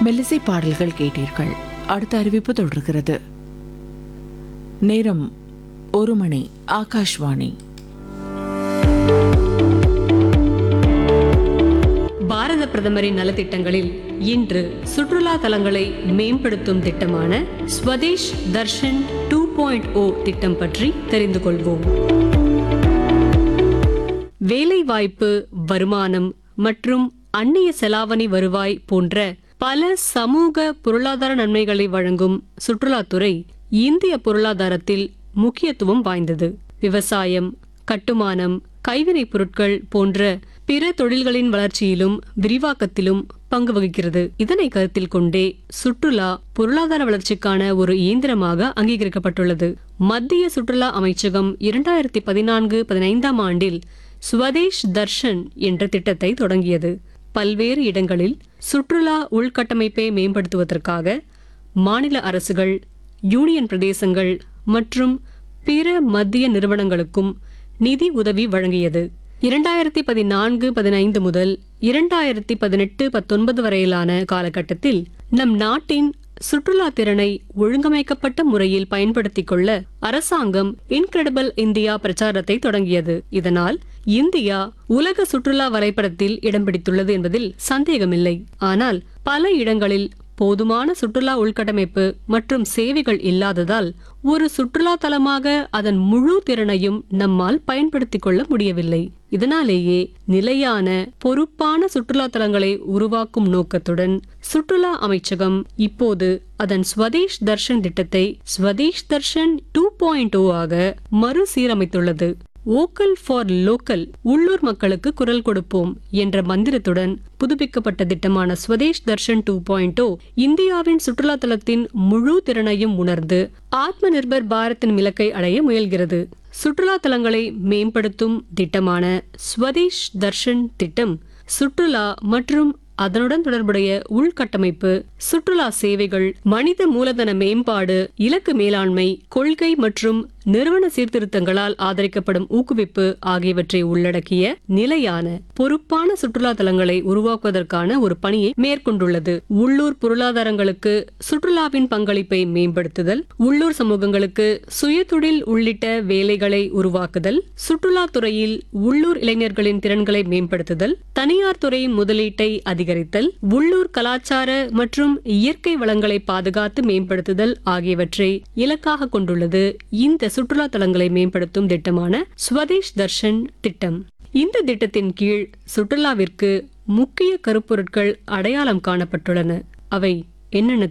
மெல்லிசை பாடல்கள் கேட்டீர்கள் அடுத்த அறிவிப்பு தொடர்கிறது நேரம் ஒரு மணி ஆகாஷ்வாணி பாரத பிரதமரின் நலத்திட்டங்களில் இன்று சுற்றுலா தலங்களை மேம்படுத்தும் திட்டமான Swadesh Darshan two point O திட்டம் பற்றி தெரிந்து கொள்வோம் வேலைவாய்ப்பு வருமானம் மற்றும் அந்நிய செலாவணி வருவாய் போன்ற பல சமூக பொருளாதார நன்மைகளை வழங்கும் சுற்றுலாத்துறை இந்திய பொருளாதாரத்தில் முக்கியத்துவம் வாய்ந்தது விவசாயம் கட்டுமானம் கைவினைப் பொருட்கள் போன்ற பிற தொழில்களின் வளர்ச்சியிலும் விரிவாக்கத்திலும் பங்கு வகிக்கிறது இதனை கருத்தில் கொண்டே சுற்றுலா பொருளாதார வளர்ச்சிக்கான ஒரு இயந்திரமாக அங்கீகரிக்கப்பட்டுள்ளது மத்திய சுற்றுலா அமைச்சகம் இரண்டாயிரத்தி பதினான்கு பதினைந்தாம் ஆண்டில் ஸ்வதேஷ் தர்ஷன் என்ற திட்டத்தை தொடங்கியது பல்வேறு இடங்களில் சுற்றுலா உள்கட்டமைப்பை மேம்படுத்துவதற்காக மாநில அரசுகள் யூனியன் பிரதேசங்கள் மற்றும் பிற மத்திய நிறுவனங்களுக்கும் நிதி உதவி வழங்கியது இரண்டாயிரத்தி பதினான்கு பதினைந்து முதல் இரண்டாயிரத்தி பதினெட்டு பத்தொன்பது வரையிலான காலகட்டத்தில் நம் நாட்டின் சுற்றுலா திறனை ஒழுங்கமைக்கப்பட்ட முறையில் பயன்படுத்திக் கொள்ள அரசாங்கம் இன்கிரெடிபிள் இந்தியா பிரச்சாரத்தை தொடங்கியது இதனால் இந்தியா உலக சுற்றுலா வரைபடத்தில் இடம் பிடித்துள்ளது என்பதில் சந்தேகமில்லை ஆனால் பல இடங்களில் போதுமான சுற்றுலா உள்கட்டமைப்பு மற்றும் சேவைகள் இல்லாததால் ஒரு சுற்றுலா தலமாக அதன் முழு திறனையும் நம்மால் பயன்படுத்திக் கொள்ள முடியவில்லை இதனாலேயே நிலையான பொறுப்பான சுற்றுலா தலங்களை உருவாக்கும் நோக்கத்துடன் சுற்றுலா அமைச்சகம் இப்போது அதன் ஸ்வதேஷ் தர்ஷன் திட்டத்தை Swadesh Darshan two point O ஆக மறுசீரமைத்துள்ளது ஓக்கல் ஃபார் லோக்கல் உள்ளூர் மக்களுக்கு குரல் கொடுப்போம் என்ற மந்திரத்துடன் புதுப்பிக்கப்பட்ட திட்டமான ஸ்வதேஷ் தர்ஷன் டூ பாயிண்ட் இந்தியாவின் சுற்றுலா தலத்தின் முழு திறனையும் உணர்ந்து ஆத்ம நிர்பர் பாரத்தின் இலக்கை அடைய முயல்கிறது சுற்றுலா தலங்களை மேம்படுத்தும் திட்டமான ஸ்வதேஷ் தர்ஷன் திட்டம் சுற்றுலா மற்றும் அதனுடன் தொடர்புடைய உள்கட்டமைப்பு சுற்றுலா சேவைகள் மனித மூலதன மேம்பாடு இலக்கு மேலாண்மை கொள்கை மற்றும் நிறுவன சீர்திருத்தங்களால் ஆதரிக்கப்படும் ஊக்குவிப்பு ஆகியவற்றை உள்ளடக்கிய நிலையான பொறுப்பான சுற்றுலா தலங்களை உருவாக்குவதற்கான ஒரு பணியை மேற்கொண்டுள்ளது உள்ளூர் பொருளாதாரங்களுக்கு சுற்றுலாவின் பங்களிப்பை மேம்படுத்துதல் உள்ளூர் சமூகங்களுக்கு சுயதொழில் உள்ளிட்ட வேலைகளை உருவாக்குதல் சுற்றுலா துறையில் உள்ளூர் இளைஞர்களின் திறன்களை மேம்படுத்துதல் தனியார் துறை முதலீட்டை அதிகரித்தல் உள்ளூர் கலாச்சார மற்றும் இயற்கை வளங்களை பாதுகாத்து மேம்படுத்துதல் ஆகியவற்றை இலக்காக கொண்டுள்ளது இந்த சுற்றுலா தலங்களை மேம்படுத்தும் திட்டமான ஸ்வதேஷ் தர்ஷன் திட்டம் இந்த திட்டத்தின் கீழ் சுற்றுலாவிற்கு முக்கிய கருப்பொருட்கள் அடையாளம் காணப்பட்டுள்ளன அவை என்னென்ன